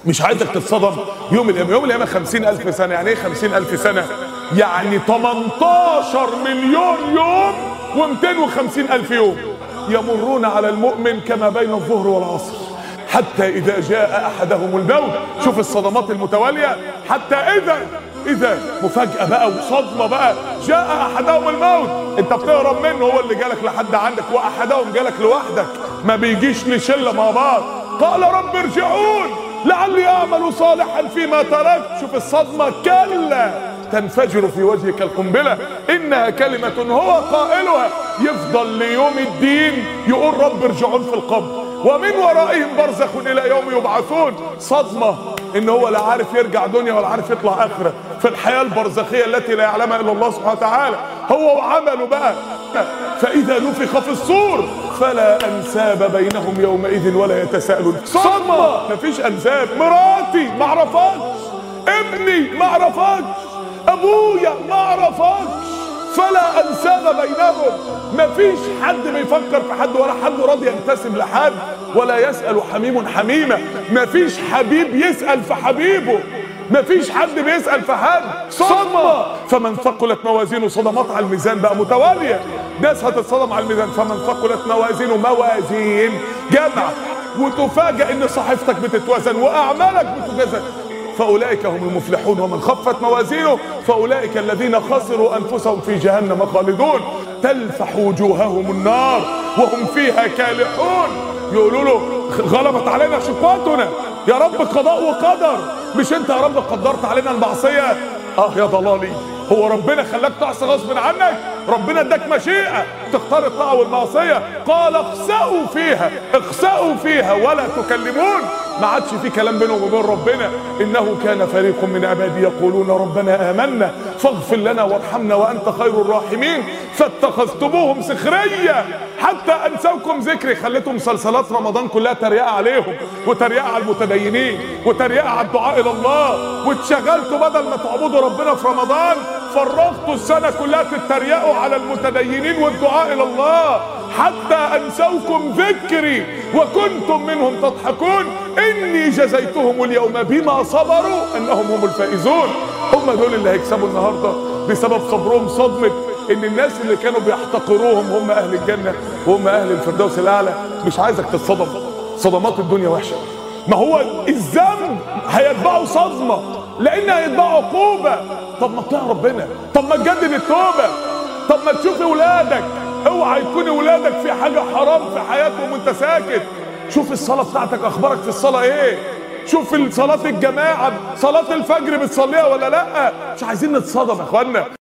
مش عايزك تتصدم يوم القيامة يوم القيامة خمسين ألف سنة يعني ايه خمسين ألف سنة يعني 18 مليون يوم و250 ألف يوم يمرون على المؤمن كما بين الظهر والعصر حتى إذا جاء أحدهم الموت شوف الصدمات المتوالية حتى إذا إذا مفاجأة بقى وصدمة بقى جاء أحدهم الموت أنت بتهرب منه هو اللي جالك لحد عندك وأحدهم جالك لوحدك ما بيجيش لشلة مع بعض قال رب ارجعون لعلي أعمل صالحا فيما تركت شوف الصدمة كلا تنفجر في وجهك القنبلة إنها كلمة هو قائلها يفضل ليوم الدين يقول رب ارجعون في القبر ومن ورائهم برزخ إلى يوم يبعثون صدمة إن هو لا عارف يرجع دنيا ولا عارف يطلع آخرة في الحياة البرزخية التي لا يعلمها إلا الله سبحانه وتعالى هو وعمله بقى فإذا نفخ في الصور فلا أنساب بينهم يومئذ ولا يتساءلون صدمة مفيش أنساب مراتي معرفكش ابني معرفكش ابويا ما اعرفكش فلا انساب بينهم مفيش حد بيفكر في حد ولا حد راضي ينتسب لحد ولا يسأل حميم حميمة مفيش حبيب يسأل في حبيبه مفيش حد بيسأل في حد صدمة فمن ثقلت موازينه صدمات على الميزان بقى متوالية ناس هتتصدم على الميزان فمن ثقلت موازينه موازين جمع وتفاجأ ان صحيفتك بتتوزن واعمالك بتتوزن فأولئك هم المفلحون ومن خفت موازينه فأولئك الذين خسروا أنفسهم في جهنم خالدون تلفح وجوههم النار وهم فيها كالحون يقولوا له غلبت علينا شقوتنا يا رب قضاء وقدر مش انت يا رب قدرت علينا المعصية اه يا ضلالي هو ربنا خلاك تعصي غصب عنك ربنا اداك مشيئة تختار الطاعة والمعصية قال اخسأوا فيها اخسأوا فيها ولا تكلمون ما عادش في كلام بينهم وبين ربنا انه كان فريق من عبادي يقولون ربنا امنا فاغفر لنا وارحمنا وانت خير الراحمين فاتخذتموهم سخريا حتى انسوكم ذكري خليتم مسلسلات رمضان كلها تريقه عليهم وتريقه على المتدينين وتريقه على الدعاء الى الله واتشغلتوا بدل ما تعبدوا ربنا في رمضان فرغتوا السنه كلها تتريقوا على المتدينين والدعاء الى الله حتى انسوكم ذكري وكنتم منهم تضحكون اني جزيتهم اليوم بما صبروا انهم هم الفائزون هم دول اللي هيكسبوا النهارده بسبب صبرهم صدمه ان الناس اللي كانوا بيحتقروهم هم اهل الجنه وهم اهل الفردوس الاعلى مش عايزك تتصدم صدمات الدنيا وحشه ما هو الذنب هيتبعه صدمه لان هيتبعه عقوبه طب ما تطيع ربنا طب ما تجدد التوبه طب ما تشوف ولادك اوعى يكون ولادك في حاجه حرام في حياتهم وانت ساكت شوف الصلاه بتاعتك اخبارك في الصلاه ايه شوف صلاه الجماعه صلاه الفجر بتصليها ولا لا مش عايزين نتصدم يا اخوانا